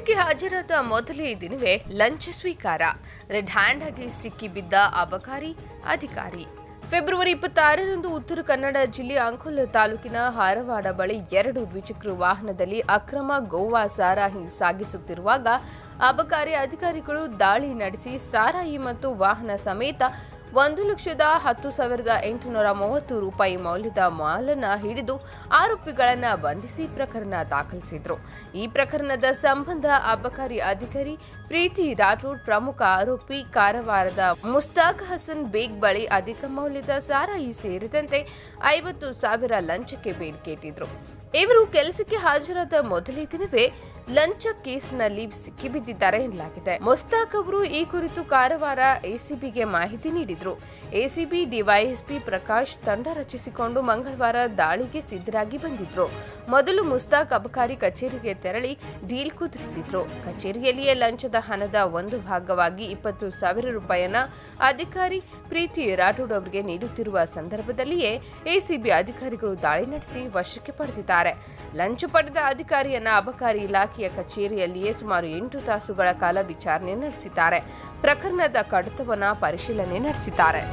ಕೆಲಸಕ್ಕೆ ಹಾಜರಾದ ಮೊದಲೇ ದಿನವೇ ಲಂಚ ಸ್ವೀಕಾರ ರೆಡ್ ಹ್ಯಾಂಡ್ ಆಗಿ ಸಿಕ್ಕಿಬಿದ್ದ ಅಬಕಾರಿ ಅಧಿಕಾರಿ ಫೆಬ್ರವರಿ ಇಪ್ಪತ್ತಾರರಂದು ಉತ್ತರ ಕನ್ನಡ ಜಿಲ್ಲೆ ಅಂಕೋಲ ತಾಲೂಕಿನ ಹಾರವಾಡ ಬಳಿ ಎರಡು ದ್ವಿಚಕ್ರ ವಾಹನದಲ್ಲಿ ಅಕ್ರಮ ಗೋವಾ ಸಾರಾಯಿ ಸಾಗಿಸುತ್ತಿರುವಾಗ ಅಬಕಾರಿ ಅಧಿಕಾರಿಗಳು ದಾಳಿ ನಡೆಸಿ ಸಾರಾಯಿ ಮತ್ತು ವಾಹನ ಸಮೇತ ಒಂದು ಲಕ್ಷದ ಹತ್ತು ಸಾವಿರದ ಎಂಟುನೂರ ಮೂವತ್ತು ರೂಪಾಯಿ ಮೌಲ್ಯದ ಮಾಲನ್ನ ಹಿಡಿದು ಆರೋಪಿಗಳನ್ನ ಬಂಧಿಸಿ ಪ್ರಕರಣ ದಾಖಲಿಸಿದ್ರು ಈ ಪ್ರಕರಣದ ಸಂಬಂಧ ಅಬಕಾರಿ ಅಧಿಕಾರಿ ಪ್ರೀತಿ ರಾಠೋಡ್ ಪ್ರಮುಖ ಆರೋಪಿ ಕಾರವಾರದ ಮುಸ್ತಾಕ್ ಹಸನ್ ಬೇಗ್ ಬಳಿ ಅಧಿಕ ಮೌಲ್ಯದ ಸಾರಾಯಿ ಸೇರಿದಂತೆ ಐವತ್ತು ಸಾವಿರ ಲಂಚಕ್ಕೆ ಬೇಡಿಕೆ ಇಟ್ಟಿದ್ರು ಇವರು ಕೆಲಸಕ್ಕೆ ಹಾಜರಾದ ಮೊದಲೇ ದಿನವೇ ಲಂಚ ಕೇಸ್ನಲ್ಲಿ ಸಿಕ್ಕಿಬಿದ್ದಿದ್ದಾರೆ ಎನ್ನಲಾಗಿದೆ ಮುಸ್ತಾಕ್ ಅವರು ಈ ಕುರಿತು ಕಾರವಾರ ಎಸಿಬಿಗೆ ಮಾಹಿತಿ ನೀಡಿದ್ರು ಎಸಿಬಿ ಡಿವೈಎಸ್ಪಿ ಪ್ರಕಾಶ್ ತಂಡ ರಚಿಸಿಕೊಂಡು ಮಂಗಳವಾರ ದಾಳಿಗೆ ಸಿದ್ಧರಾಗಿ ಬಂದಿದ್ರು ಮೊದಲು ಮುಸ್ತಾಕ್ ಅಬಕಾರಿ ಕಚೇರಿಗೆ ತೆರಳಿ ಡೀಲ್ ಕುದುರಿಸಿದ್ರು ಕಚೇರಿಯಲ್ಲಿಯೇ ಲಂಚದ ಹಣದ ಒಂದು ಭಾಗವಾಗಿ ಇಪ್ಪತ್ತು ಸಾವಿರ ರೂಪಾಯಿಯನ್ನ ಅಧಿಕಾರಿ ಪ್ರೀತಿ ರಾಠೋಡ್ ಅವರಿಗೆ ನೀಡುತ್ತಿರುವ ಸಂದರ್ಭದಲ್ಲಿಯೇ ಎಸಿಬಿ ಅಧಿಕಾರಿಗಳು ದಾಳಿ ನಡೆಸಿ ವಶಕ್ಕೆ ಪಡೆದಿದ್ದಾರೆ ಲಂಚ ಪಡೆದ ಅಧಿಕಾರಿಯನ್ನ ಅಬಕಾರಿ ಇಲಾಖೆಯ ಕಚೇರಿಯಲ್ಲಿಯೇ ಸುಮಾರು ಎಂಟು ತಾಸುಗಳ ಕಾಲ ವಿಚಾರಣೆ ನಡೆಸಿದ್ದಾರೆ ಪ್ರಕರಣದ ಕಡತವನ್ನ ಪರಿಶೀಲನೆ ನಡೆಸಿದ್ದಾರೆ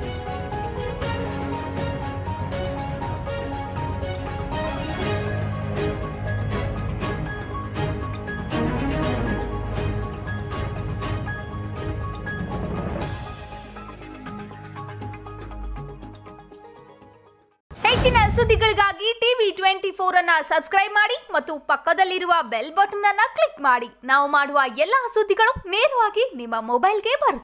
ಹೆಚ್ಚಿನ ಸುದ್ದಿಗಳಿಗಾಗಿ ಟಿವಿ ಟ್ವೆಂಟಿ ಫೋರ್ ಅನ್ನ ಸಬ್ಸ್ಕ್ರೈಬ್ ಮಾಡಿ ಮತ್ತು ಪಕ್ಕದಲ್ಲಿರುವ ಬೆಲ್ ಬಟನ್ ಅನ್ನ ಕ್ಲಿಕ್ ಮಾಡಿ ನಾವು ಮಾಡುವ ಎಲ್ಲಾ ಸುದ್ದಿಗಳು ನೇರವಾಗಿ ನಿಮ್ಮ ಮೊಬೈಲ್ಗೆ ಬರುತ್ತೆ